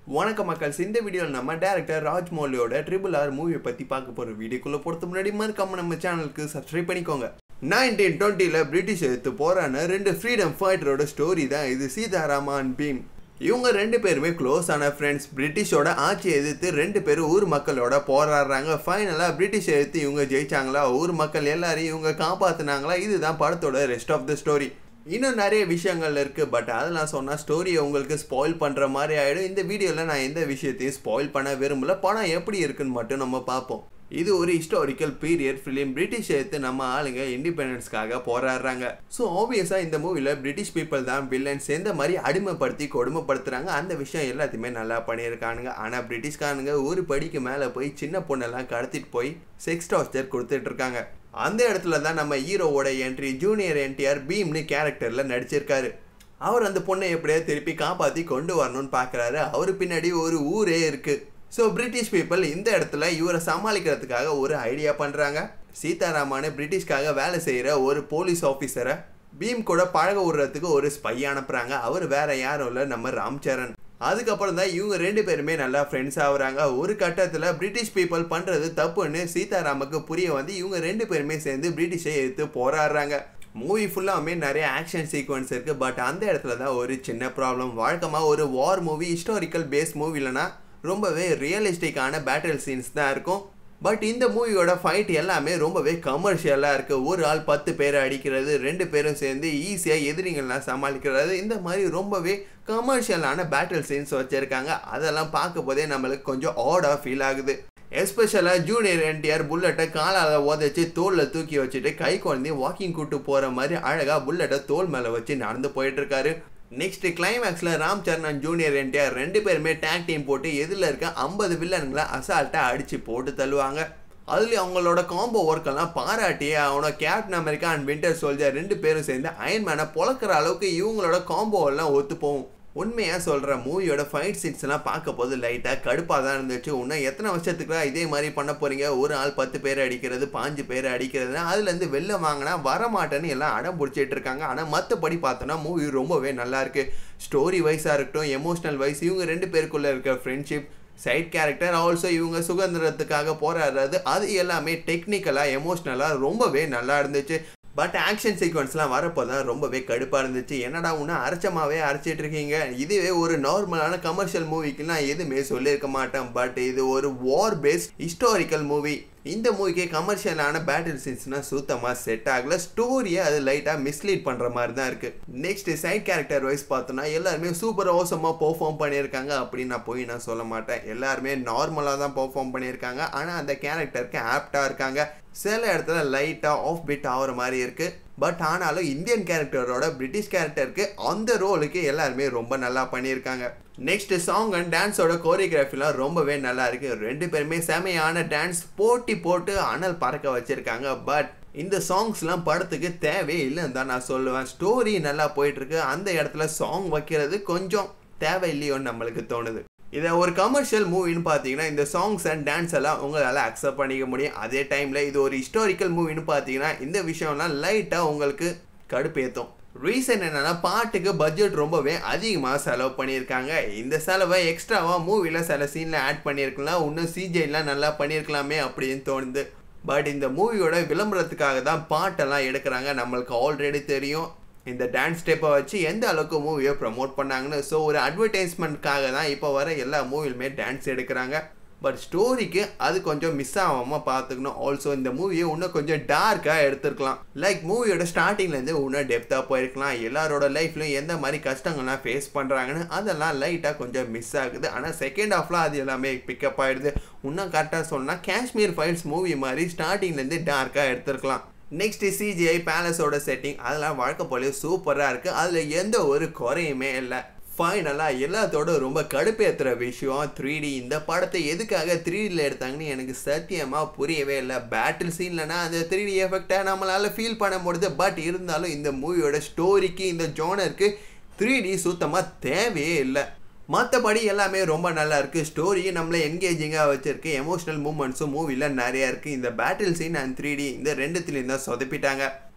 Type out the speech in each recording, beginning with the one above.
வணக்கம் மக்கள்ஸ் இந்த வீடியோவில் நம்ம டேரக்டர் ராஜ்மௌலியோட ட்ரிபிள் ஆர் மூவியை பற்றி பார்க்க போகிற வீடியோக்குள்ளே போகிறது முன்னாடி மறக்காம நம்ம சேனலுக்கு சப்ஸ்கிரைப் பண்ணிக்கோங்க நைன்டீன் டுவெண்ட்டியில் பிரிட்டிஷ் எடுத்து போகிறான ரெண்டு ஃப்ரீடம் ஃபைட்டரோட ஸ்டோரி தான் இது சீதாராமன் பீம் இவங்க ரெண்டு பேருமே க்ளோஸ் ஆன ஃப்ரெண்ட்ஸ் பிரிட்டிஷோட ஆட்சி எதிர்த்து ரெண்டு பேரும் ஊர் மக்களோட போராடுறாங்க ஃபைனலாக பிரிட்டிஷ் எதிர்த்து இவங்க ஜெயிச்சாங்களா ஊர் மக்கள் எல்லாரையும் இவங்க காப்பாத்துனாங்களா இதுதான் படத்தோட ரெஸ்ட் ஆஃப் த ஸ்டோரி இன்னும் நிறைய விஷயங்கள் இருக்குது பட் அதெல்லாம் சொன்னால் ஸ்டோரியை உங்களுக்கு ஸ்பாயில் பண்ணுற மாதிரி ஆகிடும் இந்த வீடியோவில் நான் எந்த விஷயத்தையும் ஸ்பாயில் பண்ண விரும்பல படம் எப்படி இருக்குன்னு மட்டும் நம்ம பார்ப்போம் இது ஒரு ஹிஸ்டாரிக்கல் பீரியட் ஃபிலிம் பிரிட்டிஷ் எடுத்து நம்ம ஆளுங்க இண்டிபெண்டன்ஸ்க்காக போராடுறாங்க ஸோ ஆப்வியஸாக இந்த மூவியில் பிரிட்டிஷ் பீப்புள் தான் வில்லன்ஸ் எந்த மாதிரி அடிமைப்படுத்தி கொடுமைப்படுத்துறாங்க அந்த விஷயம் எல்லாத்தையுமே நல்லா பண்ணியிருக்கானுங்க ஆனால் பிரிட்டிஷ்காரனுங்க ஒரு படிக்கு மேலே போய் சின்ன பொண்ணெல்லாம் கடத்திட்டு போய் செக்ஸ் டார்ச்சர் கொடுத்துட்டு இருக்காங்க அந்த இடத்துல தான் நம்ம ஹீரோவோட என்ட்ரி ஜூனியர் என்டிஆர் பீம்னு கேரக்டரில் நடிச்சிருக்காரு அவர் அந்த பொண்ணை எப்படியாவது திருப்பி காப்பாற்றி கொண்டு வரணும்னு பார்க்குறாரு அவர் பின்னாடி ஒரு ஊரே இருக்குது ஸோ பிரிட்டிஷ் பீப்புள் இந்த இடத்துல இவரை சமாளிக்கிறதுக்காக ஒரு ஐடியா பண்ணுறாங்க சீதாராமன் பிரிட்டிஷ்காக வேலை செய்கிற ஒரு போலீஸ் ஆஃபீஸரை பீம் கூட பழக விடுறதுக்கு ஒரு ஸ்பை அனுப்புகிறாங்க அவர் வேற யாரும் இல்லை நம்ம ராம்சரண் அதுக்கப்புறம் தான் இவங்க ரெண்டு பேருமே நல்லா ஃப்ரெண்ட்ஸ் ஆகுறாங்க ஒரு கட்டத்தில் பிரிட்டிஷ் பீப்புள் பண்ணுறது தப்புன்னு சீதாராமுக்கு புரிய வந்து இவங்க ரெண்டு பேருமே சேர்ந்து பிரிட்டிஷை எடுத்து போராடுறாங்க மூவி ஃபுல்லாமே நிறைய ஆக்ஷன் சீக்வன்ஸ் இருக்குது பட் அந்த இடத்துல தான் ஒரு சின்ன ப்ராப்ளம் வழக்கமாக ஒரு war movie historical base movie இல்லைனா ரொம்பவே ரியலிஸ்டிக்கான பேட்டில் சீன்ஸ் தான் இருக்கும் பட் இந்த மூவியோட ஃபைட் எல்லாமே ரொம்பவே கமர்ஷியலாக இருக்குது ஒரு ஆள் பத்து பேரை அடிக்கிறது ரெண்டு பேரும் சேர்ந்து ஈஸியாக எதிரிங்கள்லாம் சமாளிக்கிறது இந்த மாதிரி ரொம்பவே கமர்ஷியலான பேட்டில் சீன்ஸ் வச்சுருக்காங்க அதெல்லாம் பார்க்க போதே நம்மளுக்கு கொஞ்சம் ஆடாக ஃபீல் ஆகுது எஸ்பெஷலாக ஜூனியர் என்டிஆர் புல்லட்டை காலால் உதச்சி தோலில் தூக்கி வச்சுட்டு கை குழந்தைய வாக்கிங் கூட்டு போகிற மாதிரி அழகாக புல்லட்டை தோல் மேலே வச்சு நடந்து போயிட்டுருக்காரு நெக்ஸ்ட் கிளைமேக்ஸில் ராம் சரண் ஜூனியர் என்டிஆர் ரெண்டு பேருமே டேக் டீம் போட்டு எதிரில் இருக்க ஐம்பது வில்லன்களை அசால்ட்டாக அடித்து போட்டு தள்ளுவாங்க அதுலேயும் அவங்களோட காம்போ ஒர்க்கெல்லாம் பாராட்டி அவனோட Captain America and Winter Soldier ரெண்டு பேரும் சேர்ந்து அயன்மேனை பொழக்கிற அளவுக்கு இவங்களோட காம்போ எல்லாம் ஒத்து போகும் உண்மையாக சொல்கிற மூவியோட ஃபைட் சீன்ஸ்லாம் பார்க்க போது லைட்டாக கடுப்பாக தான் இருந்துச்சு இன்னும் எத்தனை வருஷத்துக்கு இதே மாதிரி பண்ண போகிறீங்க ஒரு ஆள் பத்து பேர் அடிக்கிறது பாஞ்சு பேர் அடிக்கிறதுனா அதுலேருந்து வெளில வாங்கினா வரமாட்டேன்னு எல்லாம் அடம் பிடிச்சிட்டு இருக்காங்க ஆனால் மற்றபடி பார்த்தோன்னா மூவி ரொம்பவே நல்லாயிருக்கு ஸ்டோரி வைஸாக இருக்கட்டும் எமோஷ்னல் வைஸ் இவங்க ரெண்டு பேருக்குள்ளே இருக்க ஃப்ரெண்ட்ஷிப் சைட் கேரக்டர் ஆல்சோ இவங்க சுதந்திரத்துக்காக போராடுறது அது எல்லாமே டெக்னிக்கலாக எமோஷ்னலாக ரொம்பவே நல்லா இருந்துச்சு பட் ஆக்ஷன் சீக்வன்ஸ்லாம் வரப்போ தான் ரொம்பவே கடுப்பாக இருந்துச்சு என்னடா ஒன்று அரைச்சமாகவே அரைச்சிட்டு இருக்கீங்க இதுவே ஒரு நார்மலான கமர்ஷியல் மூவிக்கு நான் எதுவுமே சொல்லியிருக்க மாட்டேன் பட் இது ஒரு வார் பேஸ்ட் ஹிஸ்டாரிக்கல் மூவி இந்த மூவிக்கு கமர்ஷியலான பேட்டில் சீன்ஸ்னால் சுத்தமாக செட் ஆகல ஸ்டோரியை அது லைட்டாக மிஸ்லீட் பண்ணுற மாதிரி தான் இருக்குது நெக்ஸ்ட் சைட் கேரக்டர் வைஸ் பார்த்தோன்னா எல்லாருமே சூப்பர் ஓசமாக பெர்ஃபார்ம் பண்ணியிருக்காங்க அப்படின்னு நான் போய் நான் சொல்ல மாட்டேன் எல்லாருமே நார்மலாக தான் பெர்ஃபார்ம் பண்ணியிருக்காங்க ஆனால் அந்த கேரக்டருக்கு ஆப்டாக இருக்காங்க சில இடத்துல லைட்டாக ஆஃப் பிட் ஆகிற மாதிரி இருக்குது பட் ஆனாலும் இந்தியன் கேரக்டரோட பிரிட்டிஷ் கேரக்டருக்கு அந்த ரோலுக்கு எல்லாருமே ரொம்ப நல்லா பண்ணியிருக்காங்க நெக்ஸ்ட் சாங் அண்ட் டான்ஸோட கோரியோகிராஃபிலாம் ரொம்பவே நல்லா இருக்கு ரெண்டு பேருமே செமையான டான்ஸ் போட்டி போட்டு அனல் பறக்க வச்சிருக்காங்க பட் இந்த சாங்ஸ்லாம் படத்துக்கு தேவையே இல்லைன்னு தான் நான் சொல்லுவேன் ஸ்டோரி நல்லா போயிட்டுருக்கு அந்த இடத்துல சாங் வைக்கிறது கொஞ்சம் தேவையில்லையோன்னு நம்மளுக்கு தோணுது இதை ஒரு கமர்ஷியல் மூவின்னு பார்த்தீங்கன்னா இந்த சாங்ஸ் அண்ட் டான்ஸ் எல்லாம் உங்களால் அக்செப்ட் பண்ணிக்க முடியும் அதே டைமில் இது ஒரு ஹிஸ்டாரிக்கல் மூவின்னு பார்த்தீங்கன்னா இந்த விஷயம்லாம் லைட்டாக உங்களுக்கு கடுப்பேற்றும் ரீசன் என்னன்னா பாட்டுக்கு பட்ஜெட் ரொம்பவே அதிகமாக செலவு பண்ணியிருக்காங்க இந்த செலவை எக்ஸ்ட்ராவாக மூவியில் சில சீனில் ஆட் பண்ணியிருக்கலாம் இன்னும் சிஜிலாம் நல்லா பண்ணியிருக்கலாமே அப்படின்னு தோணுது பட் இந்த மூவியோட விளம்பரத்துக்காக தான் பாட்டெல்லாம் எடுக்கிறாங்க நம்மளுக்கு ஆல்ரெடி தெரியும் இந்த டான்ஸ் ஸ்டெப்பை வச்சு எந்த அளவுக்கு மூவியை ப்ரமோட் பண்ணாங்கன்னு ஸோ ஒரு அட்வர்டைஸ்மெண்ட்காக தான் இப்போ வர எல்லா மூவிலுமே டான்ஸ் எடுக்கிறாங்க பட் ஸ்டோரிக்கு அது கொஞ்சம் மிஸ் ஆகாமல் பார்த்துக்கணும் ஆல்சோ இந்த மூவியை இன்னும் கொஞ்சம் டார்க்காக எடுத்துருக்கலாம் லைக் மூவியோட ஸ்டார்டிங்லேருந்து இன்னும் டெப்த்தாக போயிருக்கலாம் எல்லாரோட லைஃப்லையும் எந்த மாதிரி கஷ்டங்கள்லாம் ஃபேஸ் பண்ணுறாங்கன்னு அதெல்லாம் லைட்டாக கொஞ்சம் மிஸ் ஆகுது ஆனால் செகண்ட் ஹாஃப்லாம் அது எல்லாமே பிக்கப் ஆகிடுது இன்னும் கரெக்டாக சொன்னால் காஷ்மீர் ஃபைல்ஸ் மூவி மாதிரி ஸ்டார்டிங்லேருந்து டார்க்காக எடுத்துருக்கலாம் நெக்ஸ்ட் சிஜிஐ பேலஸோட செட்டிங் அதெல்லாம் வழக்க போல சூப்பராக இருக்குது அதில் எந்த ஒரு குறையுமே இல்லை ஃபைனலாக எல்லாத்தோட ரொம்ப கடுப்பேற்றுற விஷயம் த்ரீ டி இந்த படத்தை எதுக்காக த்ரீ டியில் எடுத்தாங்கன்னு எனக்கு சத்தியமாக புரியவே இல்லை பேட்டில் சீன்லனா அந்த த்ரீ டி எஃபெக்டை நம்மளால் ஃபீல் பண்ண முடியுது பட் இருந்தாலும் இந்த மூவியோட ஸ்டோரிக்கு இந்த ஜோனருக்கு த்ரீ டி சுத்தமாக தேவையே இல்லை மற்றபடி எல்லாமே ரொம்ப நல்லா இருக்குது ஸ்டோரியும் நம்மளை என்கேஜிங்காக வச்சுருக்கு எமோஷனல் மூமெண்ட்ஸும் மூவியில் நிறையா இருக்குது இந்த battle scene and three D இந்த ரெண்டுத்துலேயும் தான் சொதப்பிட்டாங்க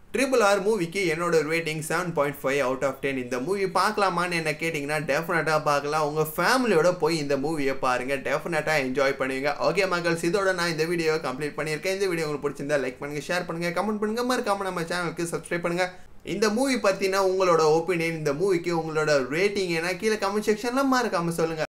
ட்ரிபிள் ஆர் மூவிக்கு என்னோட rating seven point five out of ten இந்த மூவி பார்க்கலாமான்னு என்ன கேட்டிங்கன்னா டெஃபினட்டாக பார்க்கலாம் உங்கள் ஃபேமிலியோட போய் இந்த மூவியை பாருங்கள் டெஃபினட்டாக என்ஜாய் பண்ணுவீங்க ஓகே மக்கள்ஸ் இதோட நான் இந்த வீடியோவை கம்ப்ளீட் பண்ணியிருக்கேன் இந்த வீடியோ உங்களுக்கு பிடிச்சிருந்தா லைக் பண்ணுங்கள் ஷேர் பண்ணுங்கள் கமெண்ட் பண்ணுங்கள் மறக்காம நம்ம சேனலுக்கு சப்ஸ்கிரைப் பண்ணுங்கள் இந்த மூவி பற்றினா உங்களோட ஒப்பீனியன் இந்த மூவிக்கு உங்களோட ரேட்டிங் என்ன கீழே கமெண்ட் செக்ஷனில் மறக்காமல் சொல்லுங்கள்